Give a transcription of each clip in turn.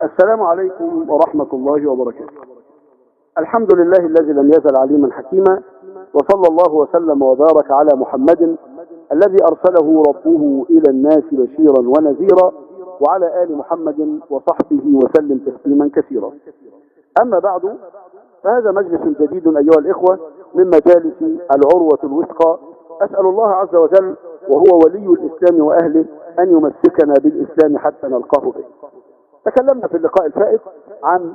السلام عليكم ورحمة الله وبركاته الحمد لله الذي لم يزل عليما حكيما وصلى الله وسلم وبارك على محمد الذي أرسله ربه إلى الناس بشيرا ونذيرا وعلى آل محمد وصحبه وسلم تسليما كثيرا أما بعد فهذا مجلس جديد أيها الإخوة من مجالس العروة الوثقى أسأل الله عز وجل وهو ولي الإسلام وأهله أن يمسكنا بالإسلام حتى نلقاه به تكلمنا في اللقاء الفائت عن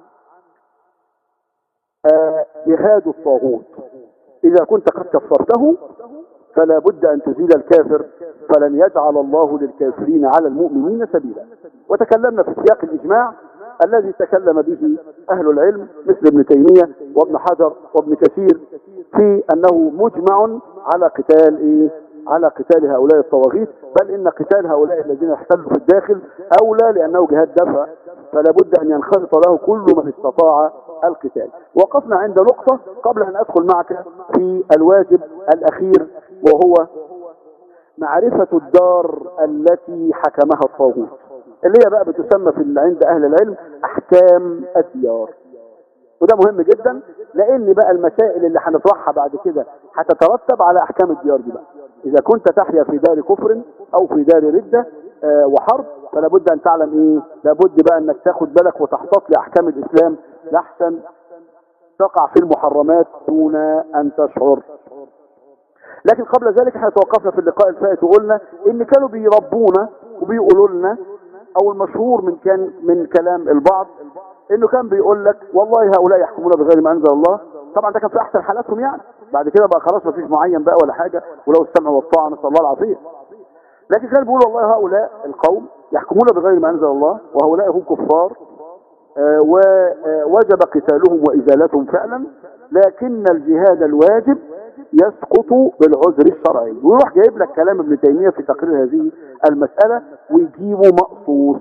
آه، جهاد الطاغوت إذا كنت قد كفرته فلا بد أن تزيل الكافر فلن يجعل الله للكافرين على المؤمنين سبيلا وتكلمنا في سياق الإجماع الذي تكلم به أهل العلم مثل ابن تيمية وابن حجر وابن كثير في أنه مجمع على قتال إيه؟ على قتال هؤلاء الطواغيت بل إن قتال هؤلاء الذين احتلوا في الداخل أولى لأنه جهاد دفع فلا بد أن ينخرط له كل من استطاع القتال وقفنا عند نقطة قبل أن أدخل معك في الواجب الأخير وهو معرفة الدار التي حكمها الطاغوت اللي هي بقى بتسمى في عند أهل العلم أحكام الديار وده مهم جدا لأن بقى المسائل اللي هنطرحها بعد كده هتترتب على أحكام الديار دي بقى إذا كنت تحيا في دار كفر أو في دار ردة آه وحرب فلا بد أن تعلم إيه لابد بقى أنك تاخد بالك وتحتاط لأحكام الإسلام لحسن تقع في المحرمات دون أن تشعر لكن قبل ذلك احنا توقفنا في اللقاء الفائت وقلنا ان كانوا بيربونا وبيقولوا لنا او المشهور من كان من كلام البعض انه كان بيقول لك والله هؤلاء يحكمون بغير ما انزل الله طبعا ده كان في احسن حالاتهم يعني بعد كده بقى خلاص ما فيش معين بقى ولا حاجه ولو السمع والطاعه نسال الله العافيه لكن كان بيقول والله هؤلاء القوم يحكمون بغير ما انزل الله وهؤلاء هم كفار آه ووجب قتالهم وازالتهم فعلا لكن الجهاد الواجب يسقط بالعذر الشرعي ويروح جايب لك كلام ابن تيمية في تقرير هذه المسألة ويجيبه مقصوص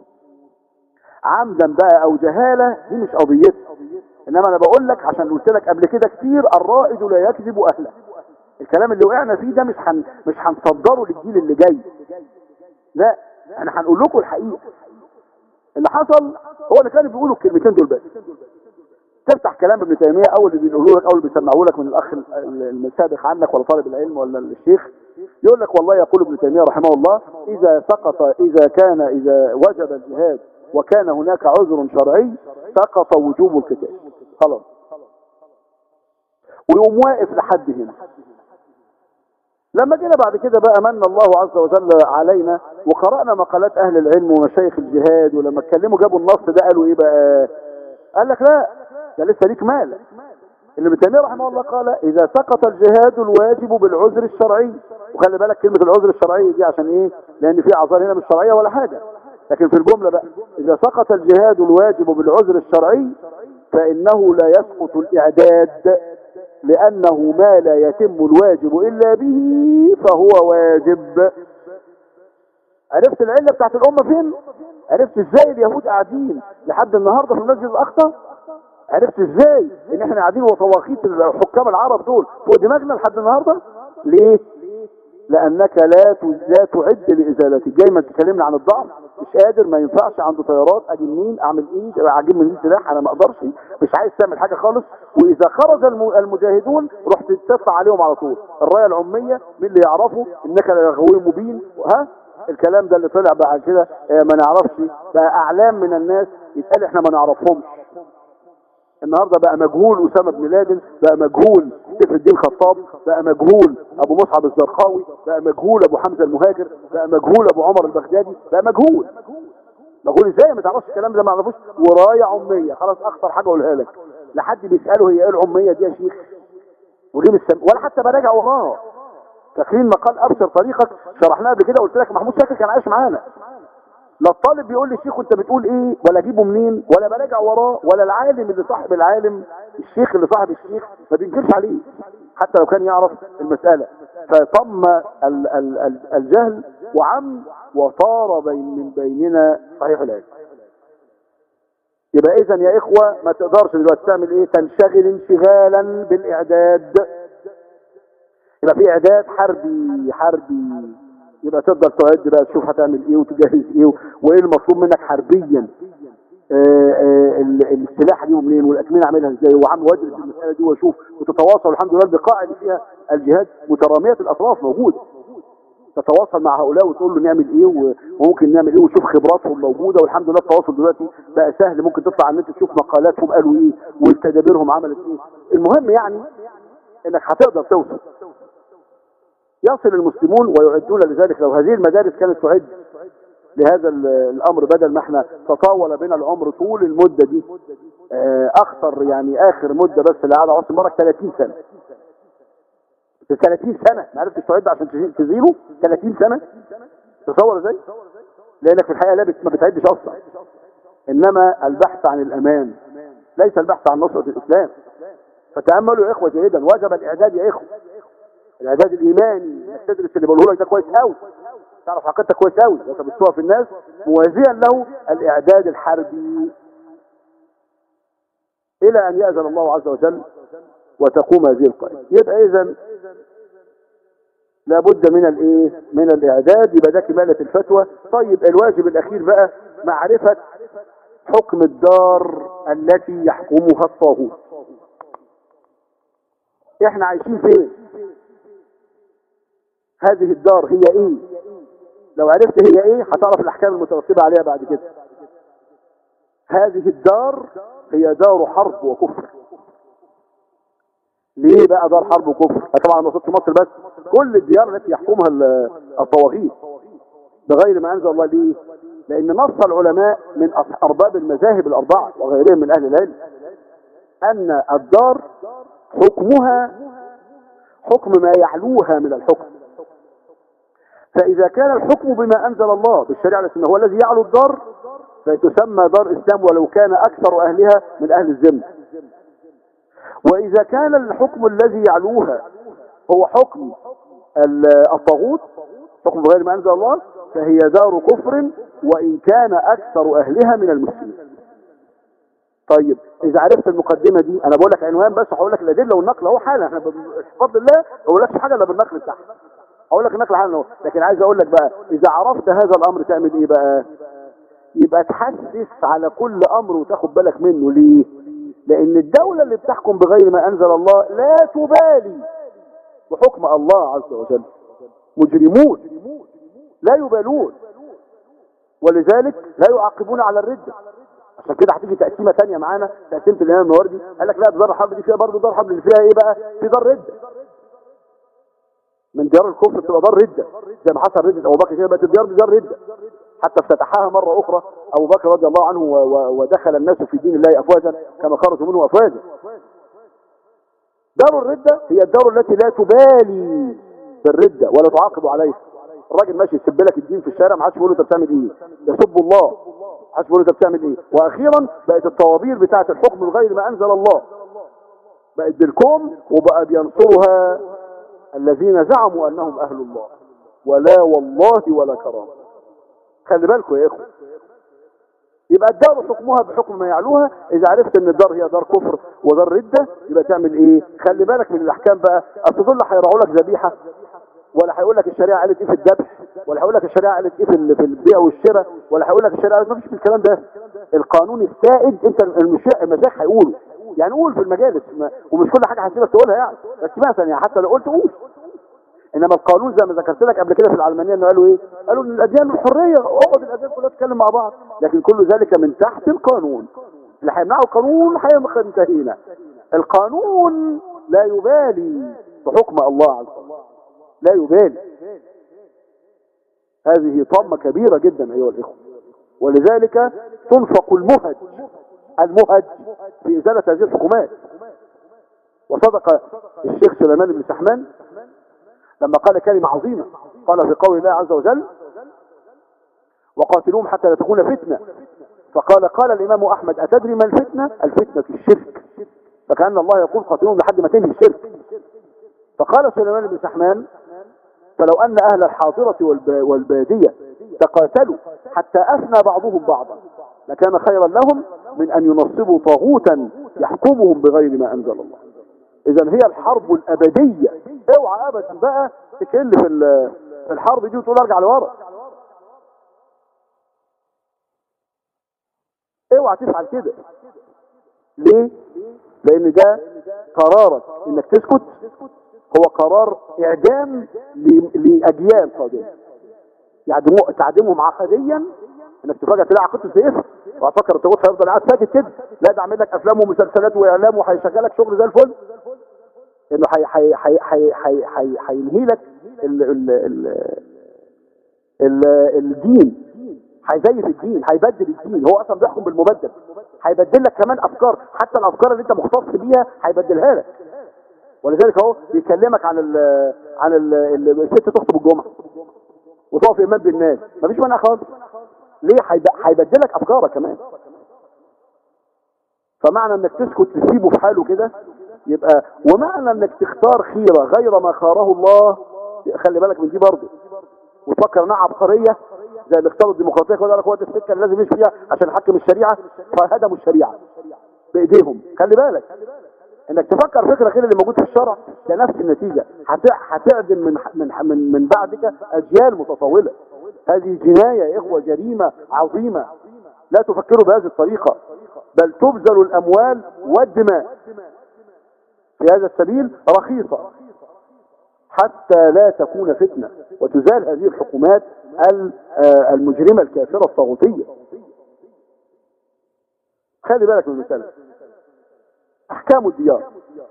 عمدا بقى او جهالة دي مش قضيتها انما انا بقول لك عشان قلت لك قبل كده كتير الرائد لا يكذب اهله الكلام اللي وقعنا فيه ده مش حن مش هنصدره للجيل اللي جاي لا احنا هنقول لكم الحقيقة اللي حصل هو اللي كانوا بيقولوا الكلمتين دول بس تفتح كلام ابن تيمية او اللي بيقولوا لك او اللي بيسمعوا لك من الاخ السابق عنك ولا طالب العلم ولا الشيخ يقول لك والله يقول ابن تيمية رحمه الله اذا سقط اذا كان اذا وجب الجهاد وكان هناك عذر شرعي سقط وجوب القتال خلاص ويقوم واقف لحد هنا لما جينا بعد كده بقى من الله عز وجل علينا وقرأنا مقالات اهل العلم ومشايخ الجهاد ولما اتكلموا جابوا النص ده قالوا ايه بقى قال لك لا ده لسه ليك مال اللي ابن تيميه رحمه الله قال اذا سقط الجهاد الواجب بالعذر الشرعي وخلي بالك كلمه العذر الشرعي دي عشان ايه لان في اعذار هنا مش شرعيه ولا حاجه لكن في الجمله بقى اذا سقط الجهاد الواجب بالعذر الشرعي فانه لا يسقط الاعداد لانه ما لا يتم الواجب الا به فهو واجب عرفت العله بتاعت الامه فين عرفت ازاي اليهود قاعدين لحد النهارده في المسجد الاقصى عرفت ازاي ان احنا قاعدين وطواقيت الحكام العرب دول فوق دماغنا لحد النهارده ليه لانك لا لا تعد لازالته جاي ما تكلمنا عن الضعف مش قادر ما ينفعش عنده طيارات اجي منين اعمل ايه اجيب منين سلاح انا ما اقدرش مش عايز تعمل حاجه خالص واذا خرج المجاهدون رحت تدفع عليهم على طول الرايه العميه مين اللي يعرفه انك لغوي مبين ها الكلام ده اللي طلع بعد كده ما نعرفش بقى اعلام من الناس يتقال احنا ما نعرفهمش النهارده بقى مجهول اسامه بن لادن بقى مجهول سيف الدين خطاب بقى مجهول ابو مصعب الزرقاوي بقى مجهول ابو حمزه المهاجر بقى مجهول ابو عمر البغدادي بقى مجهول مجهول ازاي ما تعرفش الكلام ده ما اعرفوش ورايه عميه خلاص اخطر حاجه اقولها لك لحد بيساله هي ايه العميه دي يا شيخ وليه السم... ولا حتى براجع وراه فاكرين مقال ابصر طريقك شرحناه قبل كده قلت لك محمود شاكر كان عايش معانا لا الطالب بيقول لي الشيخ انت بتقول ايه ولا اجيبه منين ولا براجع وراه ولا العالم اللي صاحب العالم الشيخ اللي صاحب الشيخ ما بينكرش عليه حتى لو كان يعرف المسألة فطم ال ال ال الجهل وعم وطار بين من بيننا صحيح العلم يبقى اذا يا اخوة ما تقدرش دلوقتي تعمل ايه تنشغل انشغالا بالاعداد يبقى في اعداد حربي حربي يبقى تقدر تعد بقى تشوف هتعمل ايه وتجهز ايه وايه المطلوب منك حربيا آه، آه، ال- السلاح دي منين والأكمين عاملها ازاي وعم وادرس المسألة دي واشوف وتتواصل الحمد لله البقاع اللي فيها الجهاد مترامية الأطراف موجودة تتواصل مع هؤلاء وتقول له نعمل ايه و- وممكن نعمل ايه وتشوف خبراتهم موجودة والحمد لله التواصل دلوقتي بقى سهل ممكن تطلع على النت تشوف مقالاتهم قالوا ايه وتدابيرهم عملت ايه المهم يعني انك هتقدر توصل يصل المسلمون ويعدون لذلك لو هذه المدارس كانت تعد لهذا ال- الامر بدل ما احنا تطاول بنا العمر طول المدة دي آه، اخطر يعني اخر مدة بس اللي قعد عاصم مبارك 30 سنة في 30 سنة ما عرفتش تعد عشان تزي- تزيله 30 سنة تصور ازاي لانك في الحقيقة لا بت- ما بتعدش اصلا انما البحث عن الامان ليس البحث عن نصرة الاسلام فتأملوا يا اخوة جيدا وجب الاعداد يا اخوة الاعداد الايماني انك تدرس اللي بقوله لك ده كويس قوي تعرف عقيدتك كويس قوي وانت بتسوق في الناس موازيا له الاعداد الحربي الى ان يأذن الله عز وجل وتقوم هذه القائمة يبقى اذا لابد من الايه من الاعداد يبقى ده كمالة الفتوى طيب الواجب الاخير بقى معرفة حكم الدار التي يحكمها الطاغوت احنا عايشين فين هذه الدار هي ايه لو عرفت هي ايه هتعرف الاحكام المترتبة عليها بعد كده هذه الدار هي دار حرب وكفر ليه بقى دار حرب وكفر طبعا ما في مصر بس كل الديار التي يحكمها ال- الطواغيت بغير ما انزل الله ليه لان نص العلماء من أص- ارباب المذاهب الاربعه وغيرهم من اهل العلم ان الدار حكمها حكم ما يعلوها من الحكم فاذا كان الحكم بما انزل الله بالشريعه الاسلاميه هو الذي يعلو الدار فتسمى دار اسلام ولو كان اكثر اهلها من اهل الذمه واذا كان الحكم الذي يعلوها هو حكم ال- الطاغوت حكم بغير ما انزل الله فهي دار كفر وان كان اكثر اهلها من المسلمين طيب اذا عرفت المقدمه دي انا بقول لك عنوان بس هقول لك الادله والنقل اهو حالا احنا بفضل الله ما بقولكش حاجه الا بالنقل بتاعها هقول لك النقل حالا اهو لكن عايز اقول لك بقى اذا عرفت هذا الامر تعمل ايه بقى يبقى تحسس على كل امر وتاخد بالك منه ليه لان الدولة اللي بتحكم بغير ما انزل الله لا تبالي بحكم الله عز وجل مجرمون لا يبالون ولذلك لا يعاقبون على الردة عشان كده هتيجي تقسيمة تانية معانا تقسيمة الامام النواردي قال لك لا دار الحرب دي فيها برضه دار الحرب اللي فيها ايه بقى في دار ردة من ديار الكفر تبقى دار ردة زي ما حصل ردة ابو بكر كده بقت الديار دي دار ردة حتى افتتحها مرة اخرى ابو بكر رضي الله عنه و- و- ودخل الناس في دين الله افواجا كما خرجوا منه افواجا دار الردة هي الدار التي لا تبالي بالردة ولا تعاقب عليها الراجل ماشي يسب لك الدين في الشارع ما حدش بيقول له انت بتعمل ايه يسب الله ما حدش بيقول له انت بتعمل ايه واخيرا بقت الطوابير بتاعه الحكم بغير ما انزل الله بقت بالكوم وبقى بينصرها الذين زعموا انهم اهل الله ولا والله ولا كرامه خلي بالكم يا اخوه يبقى الدار حكمها بحكم ما يعلوها اذا عرفت ان الدار هي دار كفر ودار ردة يبقى تعمل ايه خلي بالك من الاحكام بقى اصل دول هيرعوا لك ذبيحه ولا هيقول لك الشريعه قالت ايه في الذبح ولا هيقول لك الشريعه قالت ايه في ال- في البيع والشراء ولا هيقول لك الشريعه ما فيش في الكلام ده القانون السائد انت المشا- المشايخ هيقولوا يعني قول في المجالس ما- ومش كل حاجه هسيبك تقولها يعني بس مثلا يعني حتى لو قلت قول انما القانون زي ما ذكرت لك قبل كده في العلمانيه انه قالوا ايه قالوا ان الاديان الحريه اقعد الاديان كلها تتكلم مع بعض لكن كل ذلك من تحت القانون اللي هيمنعوا القانون هيبقى انتهينا القانون لا يبالي بحكم الله عز وجل لا يبالي هذه طامه كبيره جدا ايها الاخوه ولذلك تنفق المهج المهج في ازاله هذه الحكومات وصدق الشيخ سليمان بن سحمان لما قال كلمة عظيمة قال في قول الله عز وجل وقاتلوهم حتى لا تكون فتنة فقال قال الإمام أحمد أتدري ما الفتنة الفتنة الشرك فكأن الله يقول قاتلوهم لحد ما تنهي الشرك فقال سليمان بن سحمان فلو أن أهل الحاضرة والب- والبادية تقاتلوا حتى أفنى بعضهم بعضا لكان خيرا لهم من أن ينصبوا طاغوتا يحكمهم بغير ما أنزل الله اذا هي الحرب الابدية اوعى ابدا بقى تكل في ال- في الحرب دي وتقول ارجع لورا اوعى تفعل كده ليه لان ده قرارك انك تسكت هو قرار اعدام ل- لاجيال قادمه يعدموا تعدمهم عقديا انك تفاجئ تلاقي عقيدته سيف وهتفكر التوت هيفضل قاعد ساكت كده لا ده عامل لك افلام ومسلسلات واعلام وهيشغلك شغل زي الفل انه هي هي هي هي هي هي هينهي لك ال ال ال ال الدين هيزيف الدين هيبدل الدين هو اصلا بيحكم بالمبدل هيبدل لك كمان افكار حتى الافكار اللي انت مختص بيها هيبدلها لك ولذلك اهو بيكلمك عن ال عن ال ال- الست تخطب الجمعه وتقف امام بالناس مفيش مانع خالص ليه هيب- هيبدلك افكارك كمان فمعنى انك تسكت تسيبه في حاله كده يبقى ومعنى انك تختار خيره غير ما خاره الله خلي بالك من دي برضه وتفكر انها عبقريه زي اللي اختاروا الديمقراطيه كده قال لك هو ده السكه اللي لازم يمشي فيها عشان يحكم الشريعه فهدموا الشريعه بايديهم خلي بالك انك تفكر فكره غير اللي موجود في الشرع ده نفس النتيجه هت- هتعدم من من من من بعدك اجيال متطاوله هذه جنايه يا اخوه جريمه عظيمه لا تفكروا بهذه الطريقه بل تبذل الاموال والدماء في هذا السبيل رخيصه حتى لا تكون فتنه وتزال هذه الحكومات ال- آه، المجرمه الكافره الطاغوتيه خلي بالك من المساله احكام الديار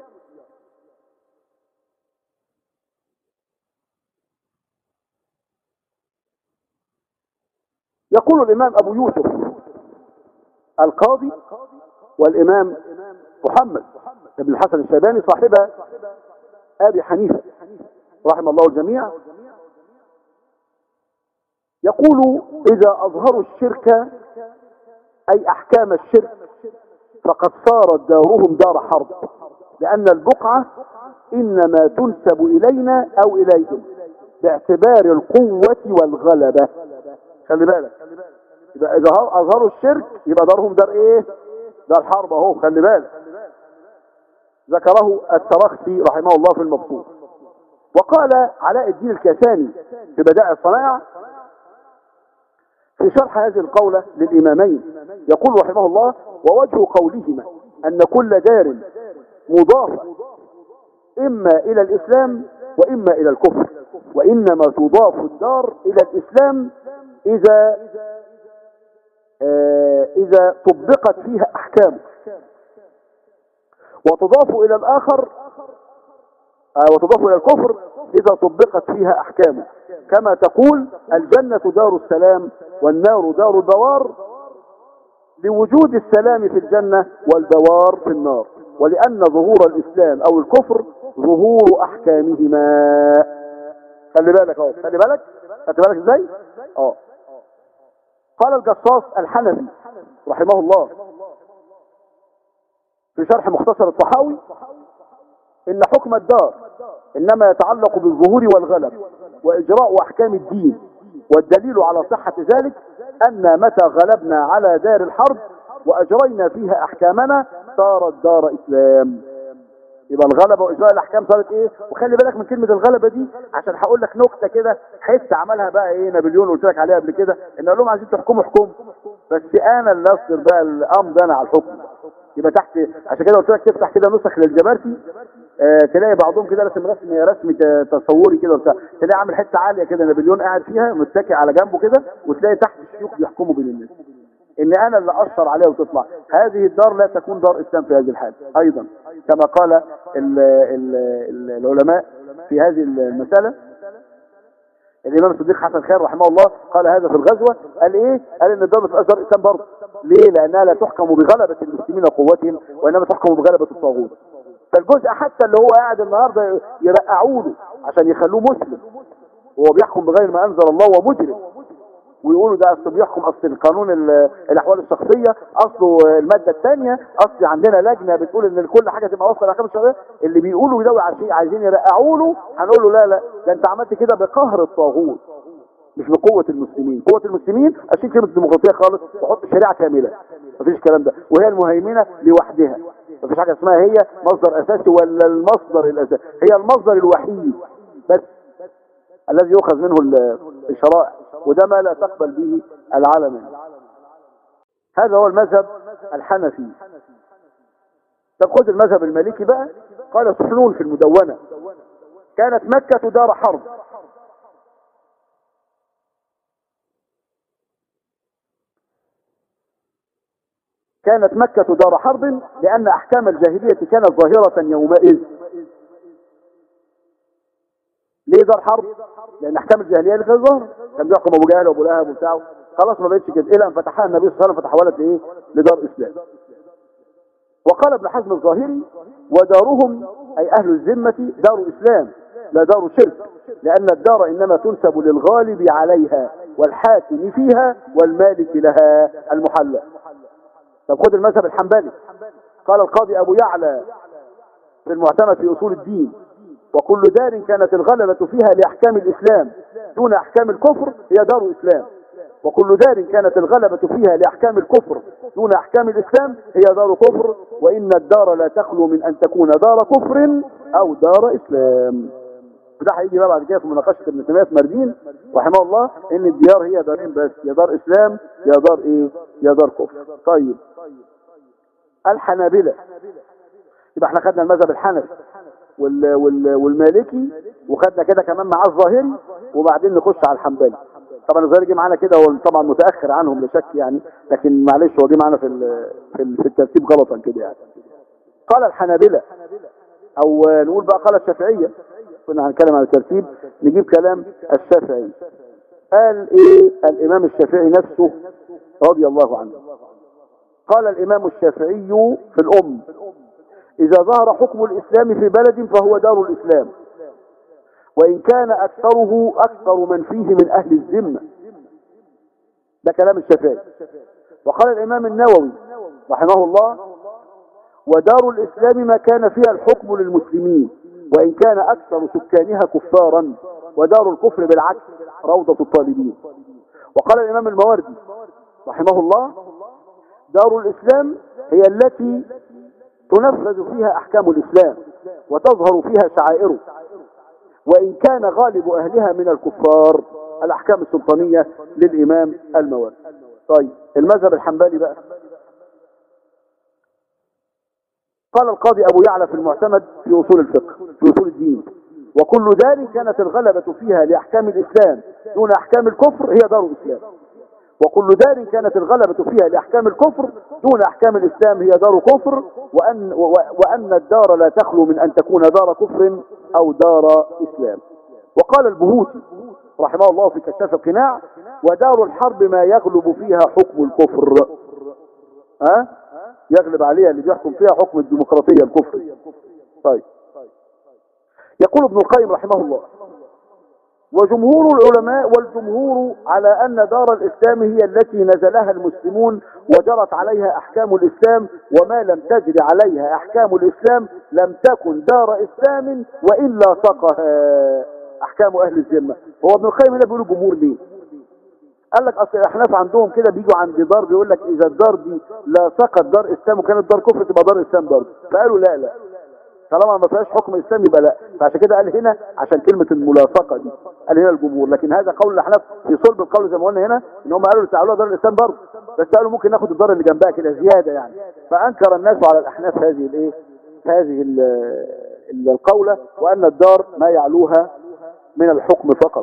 يقول الامام ابو يوسف القاضي والامام محمد بن الحسن الشيباني صاحب ابي حنيفه رحم الله الجميع يقول اذا اظهروا الشرك اي احكام الشرك فقد صارت دارهم دار حرب لأن البقعة إنما تنسب إلينا أو إليهم باعتبار القوة والغلبة خلي بالك يبقى إذا ه- أظهروا الشرك يبقى دارهم دار إيه دار حرب أهو خلي بالك ذكره الترخسي رحمه الله في المبسوط وقال علاء الدين الكاساني في بدائع الصنائع في شرح هذه القولة للإمامين يقول رحمه الله ووجه قولهما أن كل دار مضافة إما إلى الإسلام وإما إلى الكفر وإنما تضاف الدار إلى الإسلام إذا آه إذا طبقت فيها أحكام وتضاف إلى الآخر آه وتضاف إلى الكفر إذا طبقت فيها أحكامه كما تقول الجنة دار السلام والنار دار البوار لوجود السلام في الجنة والبوار في النار ولأن ظهور الإسلام أو الكفر ظهور أحكامهما خلي بالك اهو خلي بالك خلي بالك ازاي اه قال الجصاص الحنفي رحمه الله في شرح مختصر الطحاوي ان حكم الدار انما يتعلق بالظهور والغلب واجراء احكام الدين والدليل على صحة ذلك ان متى غلبنا على دار الحرب واجرينا فيها احكامنا صارت دار اسلام يبقى الغلبة واجراء الاحكام صارت ايه وخلي بالك من كلمة الغلبة دي عشان هقول لك نكتة كده حس عملها بقى ايه نابليون قلت لك عليها قبل كده ان اقول لهم عايزين تحكموا احكموا بس انا اللي اصدر بقى الامض انا على الحكم يبقى تحت عشان كده قلت لك تفتح كده نسخ للجبرتي آه تلاقي بعضهم كده رسم رسم رسم ت- تصوري كده وبتاع تلاقي عامل حته عاليه كده نابليون قاعد فيها متكئ على جنبه كده وتلاقي تحت الشيوخ بيحكموا بين الناس ان انا اللي اشر عليها وتطلع هذه الدار لا تكون دار اسلام في هذه الحال ايضا كما قال ال ال ال العلماء في هذه المساله الامام الصديق حسن خير رحمه الله قال هذا في الغزوه قال ايه قال ان الدوله في دار اسلام برضه ليه لانها لا تحكم بغلبه المسلمين وقوتهم وانما تحكم بغلبه الطاغوت فالجزء حتى اللي هو قاعد النهارده يرقعوا له عشان يخلوه مسلم وهو بيحكم بغير ما انزل الله ومجرم ويقولوا ده اصل بيحكم اصل القانون ال- الاحوال الشخصيه اصله الماده الثانيه اصل عندنا لجنه بتقول ان كل حاجه تبقى وفق الاحكام الشرعيه اللي بيقولوا ده عشان عايزين يرقعوا له هنقول له لا لا ده انت عملت كده بقهر الطاغوت مش بقوه المسلمين قوه المسلمين اشيل كلمه الديمقراطيه خالص وحط شريعه كامله مفيش الكلام ده وهي المهيمنه لوحدها مفيش حاجه اسمها هي مصدر اساسي ولا المصدر الاساسي هي المصدر الوحيد بس الذي يؤخذ منه ال- الشرائع وده ما لا تقبل به العالم هذا هو المذهب الحنفي طب خد المذهب المالكي بقى قال سحنون في المدونة كانت مكة دار حرب كانت مكة دار حرب لأن أحكام الجاهلية كانت ظاهرة يومئذ ليه دار حرب؟ لأن أحكام الجاهلية اللي كانت ظاهرة كان بيحكم أبو جهل وأبو لهب وبتاعه خلاص ما بقتش كده إلى أن فتحها النبي صلى الله عليه وسلم فتحولت لإيه؟ لدار إسلام وقال ابن حزم الظاهري ودارهم أي أهل الذمة دار إسلام لا دار شرك لأن الدار إنما تنسب للغالب عليها والحاكم فيها والمالك لها المحلى طب خد المذهب الحنبلي قال القاضي أبو يعلى في المعتمد في أصول الدين وكل دار كانت الغلبة فيها لأحكام الإسلام دون أحكام الكفر هي دار إسلام وكل دار كانت الغلبة فيها لأحكام الكفر دون أحكام الإسلام هي دار كفر وإن الدار لا تخلو من أن تكون دار كفر أو دار إسلام وده هيجي بقى بعد كده في مناقشة ابن تيمية في مردين رحمه الله إن الديار هي دارين بس يا دار إسلام يا دار إيه يا دار كفر طيب الحنابلة يبقى احنا خدنا المذهب الحنفي وال وال والمالكي وخدنا كده كمان معاه الظاهري وبعدين نخش على الحنبلي طبعا الظاهري جه معانا كده هو طبعا متاخر عنهم لا شك يعني لكن معلش هو جه معانا في ال- في ال- في الترتيب غلطا كده يعني قال الحنابلة او نقول بقى قال الشافعية كنا هنتكلم عن الترتيب نجيب كلام الشافعي قال ايه الامام الشافعي نفسه رضي الله عنه قال الامام الشافعي في الام اذا ظهر حكم الاسلام في بلد فهو دار الاسلام وان كان اكثره اكثر من فيه من اهل الذمة ده كلام الشافعي وقال الامام النووي رحمه الله ودار الإسلام ما كان فيها الحكم للمسلمين وإن كان أكثر سكانها كفارا ودار الكفر بالعكس روضة الطالبين وقال الإمام المواردي رحمه الله دار الإسلام هي التي تنفذ فيها أحكام الإسلام وتظهر فيها شعائره وإن كان غالب أهلها من الكفار الأحكام السلطانية للإمام المواردي طيب المذهب الحنبلي بقى قال القاضي أبو يعلى في المعتمد في أصول الفقه في أصول الدين وكل ذلك كانت الغلبة فيها لأحكام الإسلام دون أحكام الكفر هي دار الإسلام وكل دار كانت الغلبة فيها لأحكام الكفر دون أحكام الإسلام هي دار كفر وأن, و- وأن الدار لا تخلو من أن تكون دار كفر أو دار إسلام وقال البهوتي رحمه الله في كشاف القناع ودار الحرب ما يغلب فيها حكم الكفر ها يغلب عليها اللي بيحكم فيها حكم الديمقراطية الكفر طيب يقول ابن القيم رحمه الله وجمهور العلماء والجمهور على أن دار الإسلام هي التي نزلها المسلمون وجرت عليها أحكام الإسلام وما لم تجر عليها أحكام الإسلام لم تكن دار إسلام وإلا سقها أحكام أهل الذمة هو ابن القيم هنا بيقول جمهور ليه قال لك اصل الاحناف عندهم كده بيجوا عند دار بيقول لك اذا الدار دي لا سقط دار اسلام وكانت دار كفر تبقى دار اسلام برضه فقالوا لا لا طالما ما فيهاش حكم اسلام يبقى لا فعشان كده قال هنا عشان كلمه الملاصقه دي قال هنا الجمهور لكن هذا قول الاحناف في صلب القول زي ما قلنا هنا ان هم قالوا تعالوا دار الاسلام برضه بس قالوا ممكن ناخد الدار اللي جنبها كده زياده يعني فانكر الناس على الاحناف هذه الايه هذه ال- ال- القوله وان الدار ما يعلوها من الحكم فقط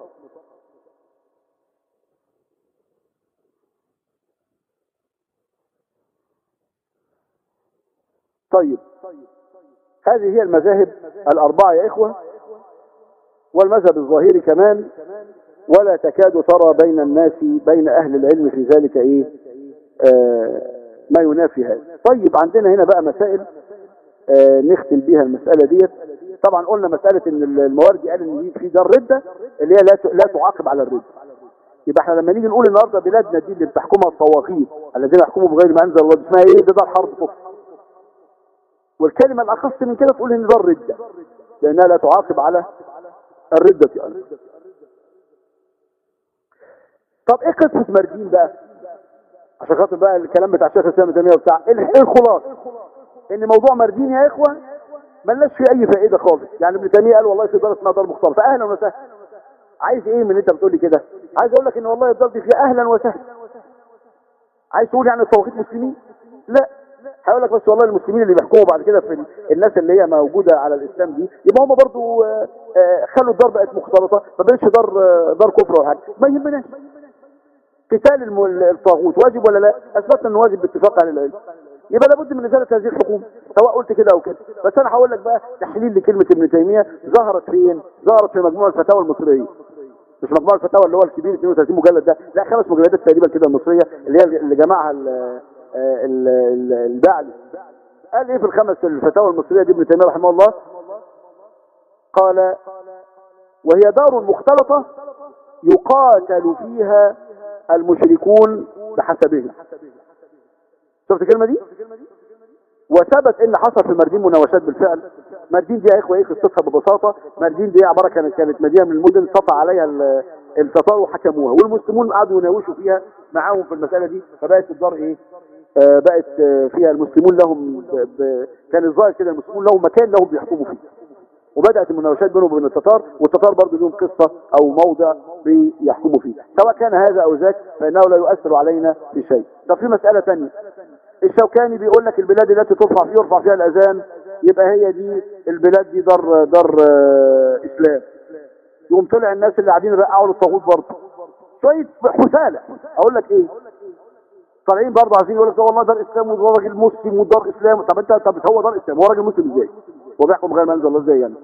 طيب هذه هي المذاهب الأربعة يا إخوة والمذهب الظاهري كمان ولا تكاد ترى بين الناس بين أهل العلم في ذلك إيه آه ما ينافي هذا طيب عندنا هنا بقى مسائل آه نختم بيها المسألة ديت طبعا قلنا مسألة ان المواردي قال ان في دار ردة اللي هي لا ت- لا تعاقب على الردة يبقى احنا لما نيجي نقول النهارده بلادنا دي اللي بتحكمها الطواغيت الذين يحكموا بغير ما انزل الله دي اسمها ايه ده دار حرب كفر والكلمة الأخص من كده تقول إن ده الردة لأنها لا تعاقب على الردة أيضا طب إيه قصة مردين بقى عشان خاطر بقى الكلام بتاع الشيخ الإسلام ابن تيمية وبتاع إيه الح- إيه الخلاصة إن موضوع مردين يا إخوة ملناش فيه أي فائدة خالص يعني ابن تيمية قال والله في دار اسمها دار مختلطة أهلا وسهلا عايز إيه من اللي أنت بتقول لي كده عايز أقول لك إن والله الدار دي فيها أهلا وسهلا عايز تقول يعني الطواغيت مسلمين لا هقول لك بس والله المسلمين اللي بيحكموا بعد كده في ال- الناس اللي هي موجوده على الاسلام دي يبقى هم برضو آه، آه، خلوا الدار بقت مختلطه ما بقتش دار آه، دار كفر ولا حاجه ما يهمناش قتال الم- الطاغوت واجب ولا لا اثبتنا انه واجب باتفاق اهل العلم يبقى لابد من ازاله هذه الحكومه سواء قلت كده او كده بس انا هقول لك بقى تحليل لكلمه ابن تيميه ظهرت فين ظهرت في مجموع الفتاوى المصريه مش مجموع الفتاوى اللي هو الكبير 32 مجلد ده لا خمس مجلدات تقريبا كده المصريه اللي هي اللي جمعها ال- آه، ال- ال- البعلي قال ايه في الخمس الفتاوى المصريه دي ابن تيميه رحمه الله قال وهي دار مختلطه يقاتل فيها المشركون بحسبهم شفت الكلمه دي وثبت ان حصل في مردين مناوشات بالفعل مردين دي يا اخوه ايه قصتها ببساطه مردين دي عباره كانت كانت مدينه من المدن صفى عليها ال- التتار وحكموها والمسلمون قعدوا يناوشوا فيها معاهم في المساله دي فبقت الدار ايه آه بقت آه فيها المسلمون لهم ب... ب... كان الظاهر كده المسلمون لهم مكان لهم بيحكموا فيه وبدات المناوشات بينهم وبين التتار والتتار برضه لهم قصه او موضع بيحكموا فيه سواء كان هذا او ذاك فانه لا يؤثر علينا بشيء طب في مساله ثانيه الشوكاني بيقول لك البلاد التي ترفع فيها يرفع فيها الاذان يبقى هي دي البلاد دي دار دار آه، اسلام يقوم طلع الناس اللي قاعدين يرقعوا للطاغوت برضه شويه حثاله اقول لك ايه طالعين برضه عايزين يقول لك ده والله دار اسلام وده راجل مسلم ودار اسلام طب انت طب هو دار اسلام هو راجل مسلم ازاي؟ هو بيحكم غير ما انزل الله ازاي يعني؟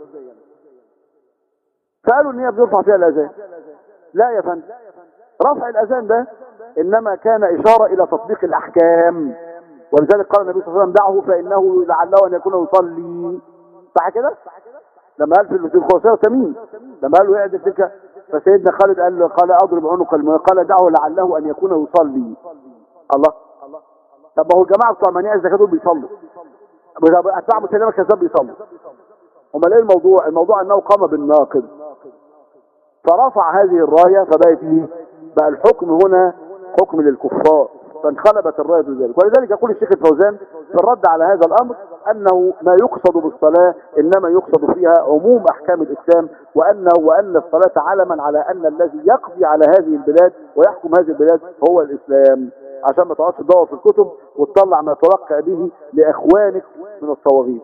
فقالوا ان هي بيرفع فيها الاذان لا يا فندم رفع الاذان ده انما كان اشاره الى تطبيق الاحكام ولذلك قال النبي صلى الله عليه وسلم دعه فانه لعله ان يكون يصلي صح كده لما قال في الخلاصيه تميم لما قال له اعدل تلك فسيدنا خالد قال له قال اضرب عنق المؤمن قال دعه لعله ان يكون يصلي الله طب ما هو الجماعه بتوع منيع الزكاه دول بيصلوا اتباع مسلمه كذاب بيصلوا امال ايه الموضوع الموضوع انه قام بالناقض فرفع هذه الرايه فبقت ايه بقى الحكم هنا حكم للكفار فانقلبت الرايه ذلك ولذلك يقول الشيخ الفوزان في الرد على هذا الامر انه ما يقصد بالصلاه انما يقصد فيها عموم احكام الاسلام وانه وان الصلاه علما على ان الذي يقضي على هذه البلاد ويحكم هذه البلاد هو الاسلام عشان ما تقعدش تدور في الكتب وتطلع ما توقع به لاخوانك من الطواغيت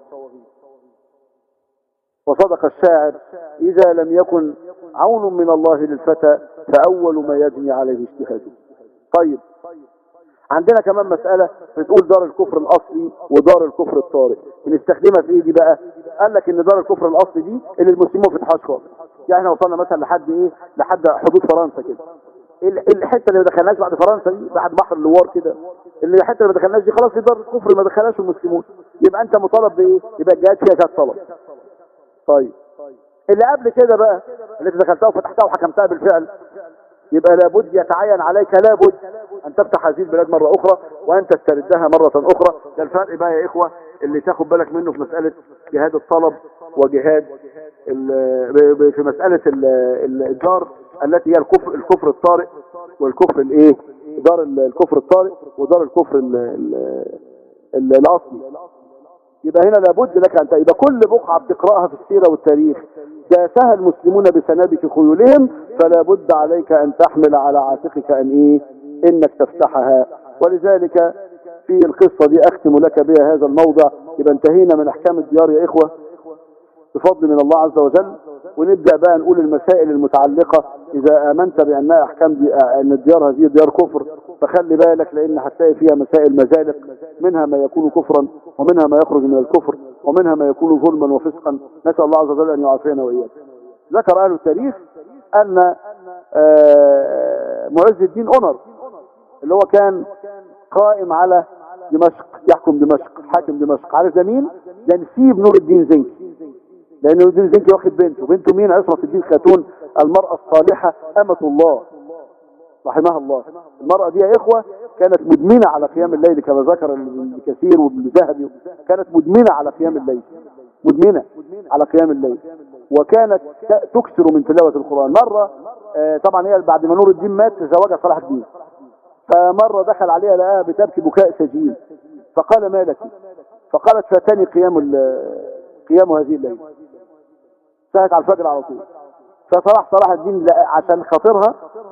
وصدق الشاعر إذا لم يكن عون من الله للفتى فأول ما يجني عليه اجتهاده طيب عندنا كمان مسألة بتقول دار الكفر الأصلي ودار الكفر الطارئ بنستخدمها في ايه دي بقى قال لك ان دار الكفر الأصلي دي اللي المسلمين ما فتحهاش خالص يعني احنا وصلنا مثلا لحد ايه لحد حدود فرنسا كده ال- الحته اللي ما دخلناش بعد فرنسا دي بعد بحر اللوار كده اللي الحته اللي ما دخلناش دي خلاص في دار الكفر ما دخلهاش المسلمون يبقى انت مطالب بايه يبقى الجهاد فيها كانت طلب طيب اللي قبل كده بقى اللي انت دخلتها وفتحتها وحكمتها بالفعل يبقى لابد يتعين عليك لابد ان تفتح هذه البلاد مرة اخرى وان تستردها مرة اخرى ده الفرق بقى يا اخوة اللي تاخد بالك منه في مسألة جهاد الطلب وجهاد ال- ب- ب- في مسألة ال- ال- الدار التي هي الكفر الكفر الطارئ والكفر الايه دار ال- الكفر الطارئ ودار الكفر ال- ال- ال- الاصلي يبقى هنا لابد لك ان ت- يبقى كل بقعه بتقراها في السيره والتاريخ داسها المسلمون بسنابك خيولهم فلا بد عليك ان تحمل على عاتقك ان ايه انك تفتحها ولذلك في القصه دي اختم لك بها هذا الموضع يبقى انتهينا من احكام الديار يا اخوه بفضل من الله عز وجل ونبدأ بقى نقول المسائل المتعلقة إذا آمنت بأنها أحكام دي أن الديار هذه ديار كفر فخلي بالك لأن هتلاقي فيها مسائل مزالق منها ما يكون كفرا ومنها ما يخرج من الكفر ومنها ما يكون ظلما وفسقا نسأل الله عز وجل أن يعافينا وإياك ذكر أهل التاريخ أن آه، معز الدين أنر اللي هو كان قائم على دمشق يحكم دمشق حاكم دمشق عارف ده مين؟ ده نسيب نور الدين زنكي لان نور الدين زنكي واخد بنته بنته مين عصمة الدين خاتون المرأة الصالحة أمة الله رحمها الله المرأة دي يا إخوة كانت مدمنة على قيام الليل كما ذكر ابن كثير وابن ذهبي كانت مدمنة على قيام الليل مدمنة على قيام الليل وكانت ت- تكثر من تلاوة القرآن مرة آه، طبعا هي بعد ما نور الدين مات تزوجها صلاح الدين فمرة دخل عليها لقاها بتبكي بكاء سجين فقال ما لك فقالت فاتني قيام ال- قيام هذه الليل ساعت على الفجر على طول فصلاح صلاح الدين لقى- عشان خاطرها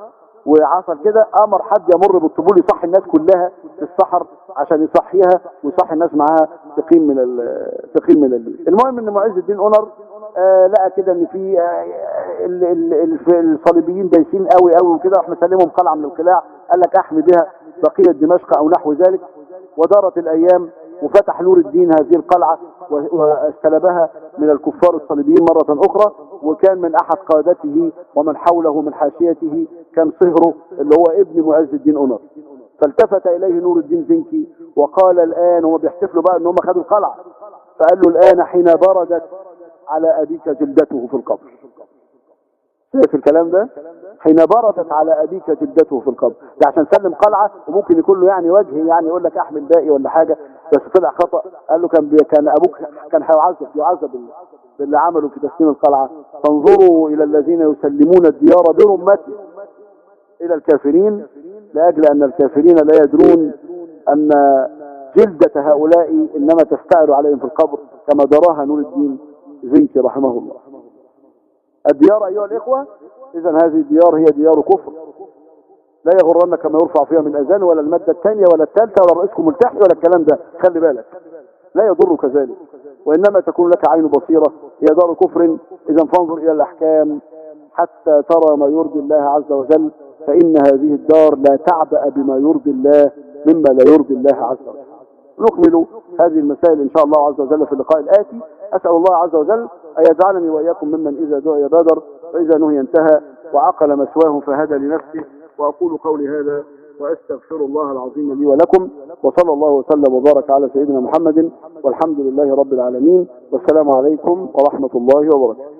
وعصر كده امر حد يمر بالطبول يصحي الناس كلها في السحر عشان يصحيها ويصحي الناس معاها تقيم من ال- تقيم من الليل المهم ان معز الدين اونر آه لقى كده ان في آه ال- ال- ال- الصليبيين دايسين قوي قوي وكده راح مسلمهم قلعه من القلاع قال لك احمي بها بقيه دمشق او نحو ذلك ودارت الايام وفتح نور الدين هذه القلعة و- واستلبها من الكفار الصليبيين مرة أخرى وكان من أحد قادته ومن حوله من حاشيته كان صهره اللي هو ابن معز الدين أنر فالتفت إليه نور الدين زنكي وقال الآن هم بيحتفلوا بقى ان هم خدوا القلعة فقال له الآن حين بردت على أبيك جلدته في القبر شايف الكلام ده حين بردت على ابيك جدته في القبر ده عشان سلم قلعه وممكن يكون له يعني وجه يعني يقول لك احمل باقي ولا حاجه بس طلع خطا قال له كان بي كان ابوك كان هيعذب يعذب بال- باللي عمله في تسليم القلعه فانظروا الى الذين يسلمون الديار برمته الى الكافرين لاجل ان الكافرين لا يدرون ان جلدة هؤلاء انما تستعر عليهم في القبر كما دراها نور الدين زنكي رحمه الله الديار أيها الإخوة إذا هذه الديار هي ديار كفر لا يغرنك ما يرفع فيها من أذان ولا المادة الثانية ولا الثالثة ولا رئيسكم ملتحي ولا الكلام ده خلي بالك لا يضرك ذلك وإنما تكون لك عين بصيرة هي دار كفر إذا فانظر إلى الأحكام حتى ترى ما يرضي الله عز وجل فإن هذه الدار لا تعبأ بما يرضي الله مما لا يرضي الله عز وجل نكمل هذه المسائل إن شاء الله عز وجل في اللقاء الآتي أسأل الله عز وجل أن يجعلني وإياكم ممن إذا دعي بادر وإذا نهي انتهى وعقل مسواه فهدى لنفسه وأقول قولي هذا وأستغفر الله العظيم لي ولكم وصلى الله وسلم وبارك على سيدنا محمد والحمد لله رب العالمين والسلام عليكم ورحمة الله وبركاته